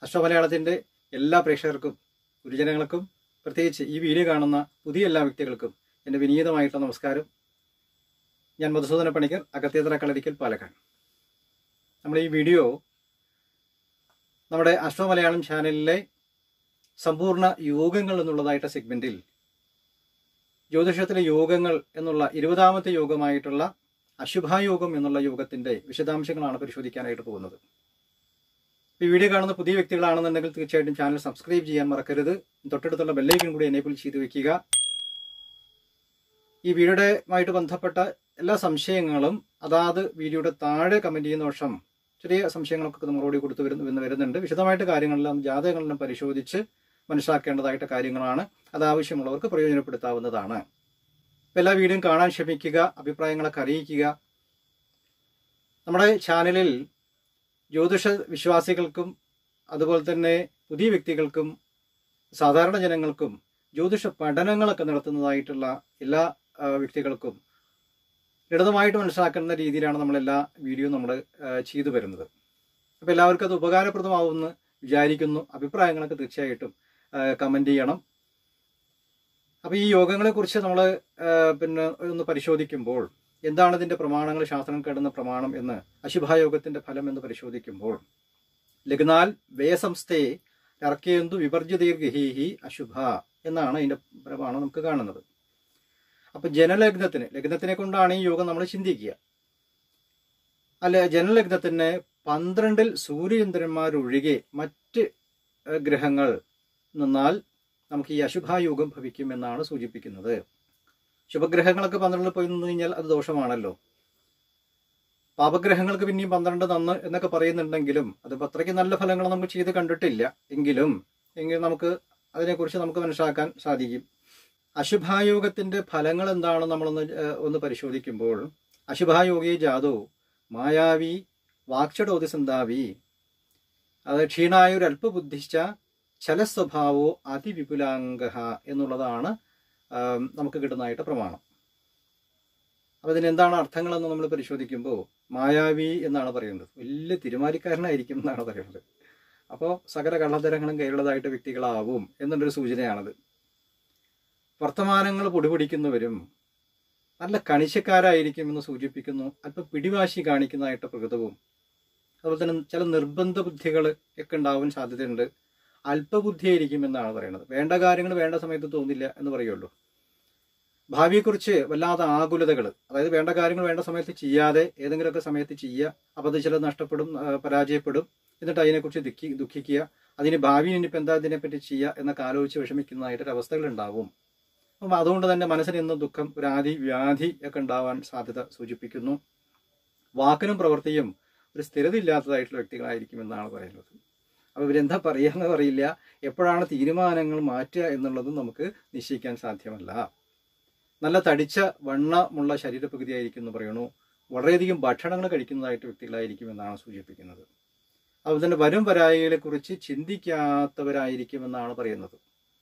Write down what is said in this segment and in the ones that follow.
അശ്വമലയാളത്തിന്റെ എല്ലാ പ്രേക്ഷകർക്കും ഗുരുജനങ്ങൾക്കും പ്രത്യേകിച്ച് ഈ വീഡിയോ കാണുന്ന പുതിയ എല്ലാ വ്യക്തികൾക്കും എൻ്റെ വിനീതമായിട്ടുള്ള നമസ്കാരം ഞാൻ മധുസൂദന പണിക്കർ അകത്തേത്ര കളരിക്കൽ പാലക്കാട് നമ്മുടെ ഈ വീഡിയോ നമ്മുടെ അശ്വമലയാളം ചാനലിലെ സമ്പൂർണ്ണ യോഗങ്ങൾ എന്നുള്ളതായിട്ട് സെഗ്മെന്റിൽ ജ്യോതിഷത്തിലെ യോഗങ്ങൾ എന്നുള്ള ഇരുപതാമത്തെ യോഗമായിട്ടുള്ള അശുഭായോഗം എന്നുള്ള യോഗത്തിന്റെ വിശദാംശങ്ങളാണ് പരിശോധിക്കാനായിട്ട് പോകുന്നത് ഈ വീഡിയോ കാണുന്ന പുതിയ വ്യക്തികളാണെന്നുണ്ടെങ്കിൽ തീർച്ചയായിട്ടും ചാനൽ സബ്സ്ക്രൈബ് ചെയ്യാൻ മറക്കരുത് തൊട്ടടുത്തുള്ള ബെല്ലൈക്കൻ കൂടി എനേബിൾ ചെയ്ത് വെക്കുക ഈ വീഡിയോയുമായിട്ട് ബന്ധപ്പെട്ട എല്ലാ സംശയങ്ങളും അതാത് വീഡിയോയുടെ താഴെ കമന്റ് ചെയ്യുന്ന വർഷം ചെറിയ സംശയങ്ങളൊക്കെ മറുപടി കൊടുത്തു വരുന്നു എന്ന് വരുന്നുണ്ട് വിശദമായിട്ട് കാര്യങ്ങളെല്ലാം ജാതകങ്ങളെല്ലാം പരിശോധിച്ച് മനസ്സിലാക്കേണ്ടതായിട്ട് കാര്യങ്ങളാണ് അത് ആവശ്യമുള്ളവർക്ക് പ്രയോജനപ്പെടുത്താവുന്നതാണ് അപ്പോൾ എല്ലാ വീഡിയോയും കാണാൻ ശ്രമിക്കുക അഭിപ്രായങ്ങളൊക്കെ അറിയിക്കുക നമ്മുടെ ചാനലിൽ ജ്യോതിഷ വിശ്വാസികൾക്കും അതുപോലെ തന്നെ പുതിയ വ്യക്തികൾക്കും സാധാരണ ജനങ്ങൾക്കും ജ്യോതിഷ പഠനങ്ങളൊക്കെ നടത്തുന്നതായിട്ടുള്ള എല്ലാ ആ, വ്യക്തികൾക്കും ലളിതമായിട്ട് മനസ്സിലാക്കുന്ന രീതിയിലാണ് നമ്മൾ എല്ലാ വീഡിയോ നമ്മൾ ചെയ്തു വരുന്നത് അപ്പോൾ എല്ലാവർക്കും അത് ഉപകാരപ്രദമാവുമെന്ന് വിചാരിക്കുന്നു അഭിപ്രായങ്ങളൊക്കെ തീർച്ചയായിട്ടും കമന്റ് ചെയ്യണം അപ്പോൾ ഈ യോഗങ്ങളെ കുറിച്ച് നമ്മൾ പിന്നെ ഒന്ന് പരിശോധിക്കുമ്പോൾ എന്താണ് ഇതിന്റെ പ്രമാണങ്ങൾ ശാസ്ത്രം കേടുന്ന പ്രമാണം എന്ന് അശുഭായോഗത്തിന്റെ ഫലം എന്ന് പരിശോധിക്കുമ്പോൾ ലഗ്നാൽ വേസംസ്ഥേ അർക്കേന്തു വിവർജിതീർഗഹീഹി അശുഭ എന്നാണ് അതിന്റെ പ്രമാണം നമുക്ക് കാണുന്നത് അപ്പൊ ജനലഗ്നത്തിന് ലഗ്നത്തിനെ കൊണ്ടാണ് ഈ യോഗം നമ്മൾ ചിന്തിക്കുക അല്ലെ ജനലഗ്നത്തിന് പന്ത്രണ്ടിൽ സൂര്യചന്ദ്രന്മാരൊഴികെ മറ്റ് ഏഹ്, ഗ്രഹങ്ങൾ നിന്നാൽ നമുക്ക് ഈ അശുഭായോഗം ഭവിക്കും എന്നാണ് സൂചിപ്പിക്കുന്നത് ശുഭഗ്രഹങ്ങളൊക്കെ പന്ത്രണ്ടിൽ പോയി നിന്ന് കഴിഞ്ഞാൽ അത് ദോഷമാണല്ലോ പാപഗ്രഹങ്ങൾക്ക് പിന്നെയും പന്ത്രണ്ട് നന്ന് എന്നൊക്കെ പറയുന്നുണ്ടെങ്കിലും അത് അത്രയ്ക്ക് നല്ല ഫലങ്ങൾ നമ്മൾ ചെയ്ത് കണ്ടിട്ടില്ല എങ്കിലും എങ്കിൽ നമുക്ക് അതിനെക്കുറിച്ച് നമുക്ക് മനസ്സിലാക്കാൻ സാധിക്കും അശുഭായോഗത്തിന്റെ ഫലങ്ങൾ എന്താണെന്ന് നമ്മളൊന്ന് ഏഹ്, ഒന്ന് പരിശോധിക്കുമ്പോൾ അശുഭായോഗി ജാതോ മായാവി വാക്ഷടോതിസന്താവി അത് ക്ഷീണായൊരു അല്പബുദ്ധിച്ച ചലസ്വഭാവോ അതിവിപുലാംഗ എന്നുള്ളതാണ് ആം, നമുക്ക് കിട്ടുന്നതായിട്ട് പ്രമാണം അപ്പൊ ഇതിന് എന്താണ് അർത്ഥങ്ങളെന്ന് നമ്മൾ പരിശോധിക്കുമ്പോൾ മായാവി എന്നാണ് പറയുന്നത് വലിയ തിരുമാലിക്കാരനായിരിക്കും എന്നാണ് പറയുന്നത് അപ്പോൾ സകല കള്ളത്തരങ്ങളും കയ്യിലുള്ളതായിട്ട് വ്യക്തികളാവും എന്നുള്ളൊരു സൂചനയാണത് വർത്തമാനങ്ങൾ പൊടിപിടിക്കുന്നവരും നല്ല കണിശക്കാരായിരിക്കും എന്ന് സൂചിപ്പിക്കുന്നു അല്പം പിടിവാശി കാണിക്കുന്നതായിട്ട് പ്രകൃതവും അതുപോലെ തന്നെ ചില നിർബന്ധ ബുദ്ധികൾ ഒക്കെ ഉണ്ടാവാൻ സാധ്യതയുണ്ട് അല്പബുദ്ധിയായിരിക്കും എന്നാണ് പറയുന്നത് വേണ്ട കാര്യങ്ങൾ വേണ്ട സമയത്ത് തോന്നില്ല എന്ന് പറയുള്ളൂ ഭാവിയെക്കുറിച്ച് വല്ലാതെ ആകുലതകൾ അതായത് വേണ്ട കാര്യങ്ങൾ വേണ്ട സമയത്ത് ചെയ്യാതെ ഏതെങ്കിലുമൊക്കെ സമയത്ത് ചെയ്യുക അപ്പോൾ അത് ചിലത് നഷ്ടപ്പെടും ആ, പരാജയപ്പെടും എന്നിട്ട് അതിനെക്കുറിച്ച് ദുഃഖി ദുഃഖിക്കുക അതിന് ഭാവി ഇനിയിപ്പോൾ എന്താ ഇതിനെപ്പറ്റി ചെയ്യുക എന്നൊക്കെ ആലോചിച്ച് വിഷമിക്കുന്നതായിട്ട് അവസ്ഥകൾ ഉണ്ടാവും അപ്പം അതുകൊണ്ട് തന്നെ മനസ്സിന് ഇന്ന് ദുഃഖം ഒരു ആദി വ്യാധി ഒക്കെ ഉണ്ടാവാൻ സാധ്യത സൂചിപ്പിക്കുന്നു വാക്കിനും പ്രവൃത്തിയും ഒരു സ്ഥിരത ഇല്ലാത്തതായിട്ടുള്ള വ്യക്തികളായിരിക്കും എന്നാണ് പറയുന്നത് അപ്പോൾ ഇവരെന്താ പറയാന്ന് അറിയില്ല എപ്പോഴാണ് തീരുമാനങ്ങൾ മാറ്റുക എന്നുള്ളതും നമുക്ക് നിശ്ചയിക്കാൻ സാധ്യമല്ല നല്ല തടിച്ച വണ്ണമുള്ള ശരീരപ്രകൃതിയായിരിക്കും എന്ന് പറയണു വളരെയധികം ഭക്ഷണങ്ങൾ കഴിക്കുന്നതായിട്ട് വ്യക്തികളായിരിക്കും എന്നാണ് സൂചിപ്പിക്കുന്നത് അതുപോലെ തന്നെ വരും വരായികളെ കുറിച്ച് ചിന്തിക്കാത്തവരായിരിക്കും എന്നാണ് പറയുന്നത്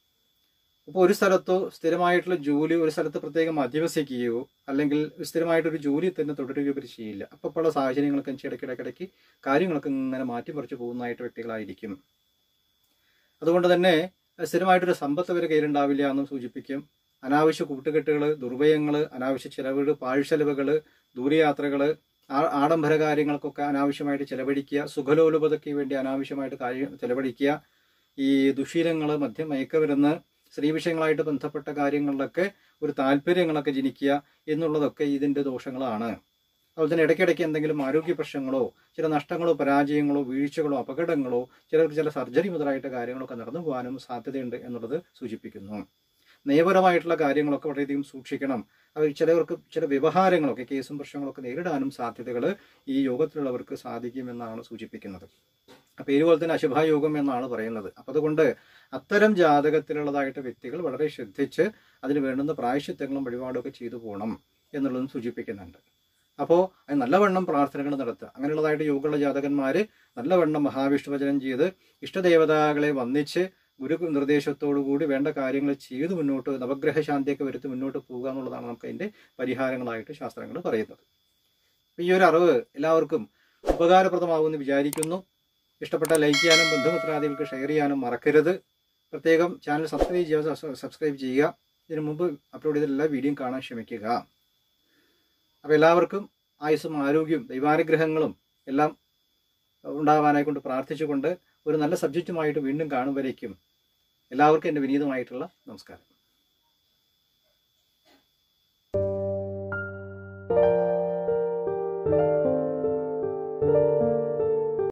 അപ്പോൾ ഒരു സ്ഥലത്തോ സ്ഥിരമായിട്ടുള്ള ജോലി ഒരു സ്ഥലത്ത് പ്രത്യേകം അധിവസിക്കുകയോ അല്ലെങ്കിൽ സ്ഥിരമായിട്ടൊരു ജോലി തന്നെ തുടരുകയോ ഇവർ ചെയ്യില്ല അപ്പോൾ ഉള്ള സാഹചര്യങ്ങളൊക്കെ ഇടയ്ക്കിടയ്ക്കിടയ്ക്ക് കാര്യങ്ങളൊക്കെ ഇങ്ങനെ മാറ്റിമറിച്ച് പോകുന്നതായിട്ട് വ്യക്തികളായിരിക്കും അതുകൊണ്ട് തന്നെ സ്ഥിരമായിട്ടൊരു സമ്പത്ത് അവരെ കയ്യിലുണ്ടാവില്ല എന്നും സൂചിപ്പിക്കും അനാവശ്യ കൂട്ടുകെട്ടുകൾ ദുർവ്യയങ്ങൾ അനാവശ്യ ചെലവുകൾ പാഴ്ചെലവുകൾ ദൂരയാത്രകൾ ആ- ആഡംബര കാര്യങ്ങൾക്കൊക്കെ അനാവശ്യമായിട്ട് ചെലവഴിക്കുക സുഖലോലുപതയ്ക്ക് വേണ്ടി അനാവശ്യമായിട്ട് കാര്യം ചെലവഴിക്കുക ഈ ദുശീലങ്ങൾ മദ്യം മയക്കമരുന്ന് സ്ത്രീ വിഷയങ്ങളായിട്ട് ബന്ധപ്പെട്ട കാര്യങ്ങളിലൊക്കെ ഒരു താല്പര്യങ്ങളൊക്കെ ജനിക്കുക എന്നുള്ളതൊക്കെ ഇതിന്റെ ദോഷങ്ങളാണ് അതുപോലെ തന്നെ ഇടയ്ക്കിടയ്ക്ക് എന്തെങ്കിലും ആരോഗ്യ പ്രശ്നങ്ങളോ ചില നഷ്ടങ്ങളോ പരാജയങ്ങളോ വീഴ്ചകളോ അപകടങ്ങളോ ചിലർക്ക് ചില സർജറി മുതലായിട്ട് കാര്യങ്ങളൊക്കെ നടന്നു പോകാനും സാധ്യതയുണ്ട് എന്നുള്ളത് സൂചിപ്പിക്കുന്നു നിയമപരമായിട്ടുള്ള കാര്യങ്ങളൊക്കെ വളരെയധികം സൂക്ഷിക്കണം അവർ ചിലവർക്ക് ചില വ്യവഹാരങ്ങളൊക്കെ കേസും പ്രശ്നങ്ങളൊക്കെ നേരിടാനും സാധ്യതകൾ ഈ യോഗത്തിലുള്ളവർക്ക് സാധിക്കുമെന്നാണ് സൂചിപ്പിക്കുന്നത് അപ്പൊ ഇതുപോലെ തന്നെ അശുഭായോഗം എന്നാണ് പറയുന്നത് അപ്പൊ അതുകൊണ്ട് അത്തരം ജാതകത്തിലുള്ളതായിട്ട് വ്യക്തികൾ വളരെ ശ്രദ്ധിച്ച് അതിന് വേണ്ടുന്ന പ്രായശ്ചിത്തങ്ങളും വഴിപാടുമൊക്കെ ചെയ്തു പോകണം എന്നുള്ളതും സൂചിപ്പിക്കുന്നുണ്ട് അപ്പോൾ അത് നല്ലവണ്ണം പ്രാർത്ഥനകൾ നടത്തുക അങ്ങനെയുള്ളതായിട്ട് യോഗമുള്ള ജാതകന്മാര് നല്ലവണ്ണം മഹാവിഷ്ണു വചനം ചെയ്ത് ഇഷ്ടദേവതകളെ വന്നിച്ച് ഗുരു നിർദ്ദേശത്തോടുകൂടി വേണ്ട കാര്യങ്ങൾ ചെയ്ത് മുന്നോട്ട് നവഗ്രഹ ശാന്തിയൊക്കെ വരുത്തി മുന്നോട്ട് പോകുക എന്നുള്ളതാണ് നമുക്ക് അതിന്റെ പരിഹാരങ്ങളായിട്ട് ശാസ്ത്രങ്ങൾ പറയുന്നത് അപ്പൊ ഈ ഒരു അറിവ് എല്ലാവർക്കും ഉപകാരപ്രദമാകുമെന്ന് വിചാരിക്കുന്നു ഇഷ്ടപ്പെട്ട ലൈക്ക് ചെയ്യാനും ബന്ധുമിത്രാദികൾക്ക് ഷെയർ ചെയ്യാനും മറക്കരുത് പ്രത്യേകം ചാനൽ സബ്സ്ക്രൈബ് ചെയ്യുക സ- സബ്സ്ക്രൈബ് ചെയ്യുക ഇതിനു മുമ്പ് അപ്ലോഡ് ചെയ്ത എല്ലാ വീഡിയോയും കാണാൻ ശ്രമിക്കുക അപ്പോൾ എല്ലാവർക്കും ആയുസ്സും ആരോഗ്യവും ദൈവാനുഗ്രഹങ്ങളും എല്ലാം ഉണ്ടാവാനായി കൊണ്ട് പ്രാർത്ഥിച്ചുകൊണ്ട് ഒരു നല്ല സബ്ജക്റ്റുമായിട്ട് വീണ്ടും കാണുമ്പോഴേക്കും എല്ലാവർക്കും എൻ്റെ വിനീതമായിട്ടുള്ള നമസ്കാരം